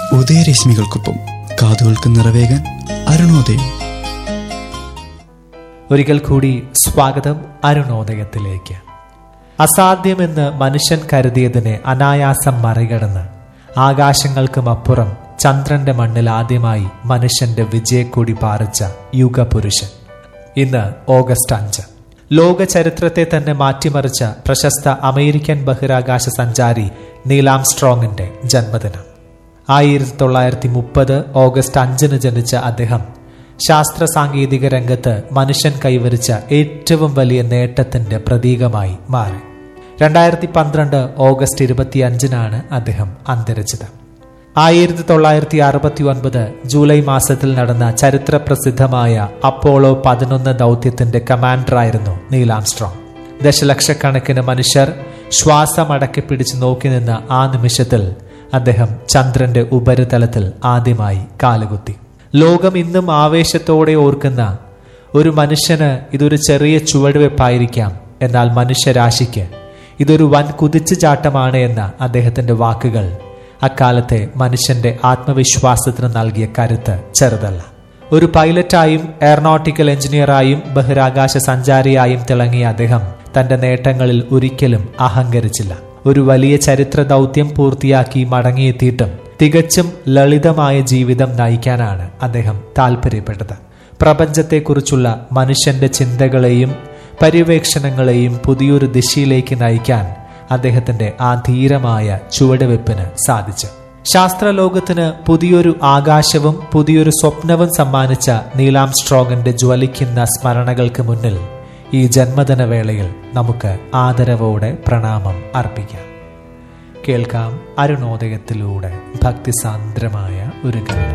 ഉദയരശ്മികൾക്കൊപ്പം കാതുകൾക്ക് നിറവേകാൻ അരുണോദയം ഒരിക്കൽ കൂടി സ്വാഗതം അരുണോദയത്തിലേക്ക് അസാധ്യമെന്ന് മനുഷ്യൻ കരുതിയതിനെ അനായാസം മറികടന്ന് ആകാശങ്ങൾക്കുമപ്പുറം ചന്ദ്രന്റെ മണ്ണിൽ ആദ്യമായി മനുഷ്യന്റെ വിജയക്കൊടി പാറിച്ച യുഗപുരുഷൻ ഇന്ന് ഓഗസ്റ്റ് അഞ്ച് ലോക ചരിത്രത്തെ തന്നെ മാറ്റിമറിച്ച പ്രശസ്ത അമേരിക്കൻ ബഹിരാകാശ സഞ്ചാരി നീലാം സ്ട്രോങ്ങിന്റെ ജന്മദിനം ആയിരത്തി തൊള്ളായിരത്തി മുപ്പത് ഓഗസ്റ്റ് അഞ്ചിന് ജനിച്ച അദ്ദേഹം ശാസ്ത്ര സാങ്കേതിക രംഗത്ത് മനുഷ്യൻ കൈവരിച്ച ഏറ്റവും വലിയ നേട്ടത്തിന്റെ പ്രതീകമായി മാറി രണ്ടായിരത്തി പന്ത്രണ്ട് ഓഗസ്റ്റ് ഇരുപത്തിയഞ്ചിനാണ് അദ്ദേഹം അന്തരിച്ചത് ആയിരത്തി തൊള്ളായിരത്തി അറുപത്തി ഒൻപത് ജൂലൈ മാസത്തിൽ നടന്ന ചരിത്ര പ്രസിദ്ധമായ അപ്പോളോ പതിനൊന്ന് ദൗത്യത്തിന്റെ കമാൻഡറായിരുന്നു നീൽ ആംസ്ട്രോങ് ദശലക്ഷക്കണക്കിന് മനുഷ്യർ ശ്വാസമടക്കി പിടിച്ചു നോക്കി നിന്ന ആ നിമിഷത്തിൽ അദ്ദേഹം ചന്ദ്രന്റെ ഉപരിതലത്തിൽ ആദ്യമായി കാലുകുത്തി ലോകം ഇന്നും ആവേശത്തോടെ ഓർക്കുന്ന ഒരു മനുഷ്യന് ഇതൊരു ചെറിയ ചുവടുവെപ്പായിരിക്കാം എന്നാൽ മനുഷ്യരാശിക്ക് ഇതൊരു വൻ കുതിച്ചുചാട്ടമാണ് എന്ന അദ്ദേഹത്തിന്റെ വാക്കുകൾ അക്കാലത്തെ മനുഷ്യന്റെ ആത്മവിശ്വാസത്തിന് നൽകിയ കരുത്ത് ചെറുതല്ല ഒരു പൈലറ്റായും എയറോനോട്ടിക്കൽ എഞ്ചിനീയറായും ബഹിരാകാശ സഞ്ചാരിയായും തിളങ്ങിയ അദ്ദേഹം തന്റെ നേട്ടങ്ങളിൽ ഒരിക്കലും അഹങ്കരിച്ചില്ല ഒരു വലിയ ചരിത്ര ദൗത്യം പൂർത്തിയാക്കി മടങ്ങിയെത്തിയിട്ടും തികച്ചും ലളിതമായ ജീവിതം നയിക്കാനാണ് അദ്ദേഹം താല്പര്യപ്പെട്ടത് പ്രപഞ്ചത്തെക്കുറിച്ചുള്ള മനുഷ്യന്റെ ചിന്തകളെയും പര്യവേക്ഷണങ്ങളെയും പുതിയൊരു ദിശയിലേക്ക് നയിക്കാൻ അദ്ദേഹത്തിന്റെ ആ ധീരമായ ചുവടുവെപ്പിന് സാധിച്ചു ശാസ്ത്രലോകത്തിന് പുതിയൊരു ആകാശവും പുതിയൊരു സ്വപ്നവും സമ്മാനിച്ച നീലാം സ്ട്രോങ്ങിന്റെ ജ്വലിക്കുന്ന സ്മരണകൾക്ക് മുന്നിൽ ഈ ജന്മദിന വേളയിൽ നമുക്ക് ആദരവോടെ പ്രണാമം അർപ്പിക്കാം കേൾക്കാം അരുണോദയത്തിലൂടെ ഭക്തിസാന്ദ്രമായ ഒരു ഗാനം